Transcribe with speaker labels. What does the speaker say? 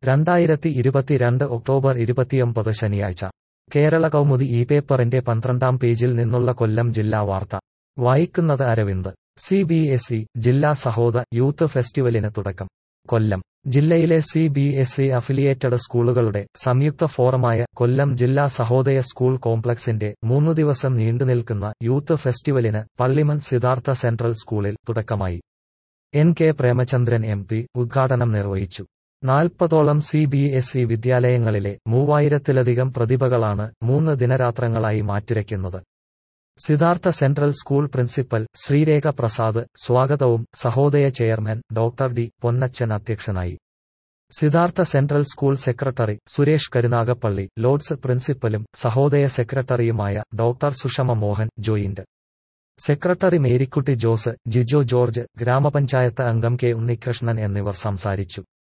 Speaker 1: രണ്ടായിരത്തി ഇരുപത്തിരണ്ട് ഒക്ടോബർ ഇരുപത്തിയൊമ്പത് ശനിയാഴ്ച കേരള കൗമുദി ഈ പേപ്പറിന്റെ പന്ത്രണ്ടാം പേജിൽ നിന്നുള്ള കൊല്ലം ജില്ലാ വാർത്ത വായിക്കുന്നത് Aravind C B S E ജില്ലാ സഹോദ യൂത്ത് ഫെസ്റ്റിവലിന് തുടക്കം കൊല്ലം ജില്ലയിലെ C B S E affiliated സ്കൂളുകളുടെ സംയുക്ത ഫോറമായ കൊല്ലം ജില്ലാ സഹോദയ സ്കൂൾ കോംപ്ലക്സിന്റെ മൂന്നു ദിവസം നീണ്ടുനിൽക്കുന്ന യൂത്ത് ഫെസ്റ്റിവലിന് പള്ളിമൺ സിദ്ധാർത്ഥ സെൻട്രൽ സ്കൂളിൽ തുടക്കമായി N K Premachandran M P ഉദ്ഘാടനം നിർവഹിച്ചു നാൽപ്പതോളം സി ബി എസ് ഇ വിദ്യാലയങ്ങളിലെ മൂവായിരത്തിലധികം പ്രതിഭകളാണ് മൂന്ന് ദിനരാത്രങ്ങളായി മാറ്റുരയ്ക്കുന്നത് Siddhartha central school principal Sreerekha Prasad സ്വാഗതവും Sahodaya chairman doctor D Ponnachan അധ്യക്ഷനായി Siddhartha central school secretary Suresh Karunagappally Lords പ്രിൻസിപ്പലും സഹോദയ സെക്രട്ടറിയുമായ doctor Sushama Mohan joint secretary Marykutty Jose Jijo George ഗ്രാമപഞ്ചായത്ത് അംഗം കെ ഉണ്ണികൃഷ്ണൻ എന്നിവർ സംസാരിച്ചു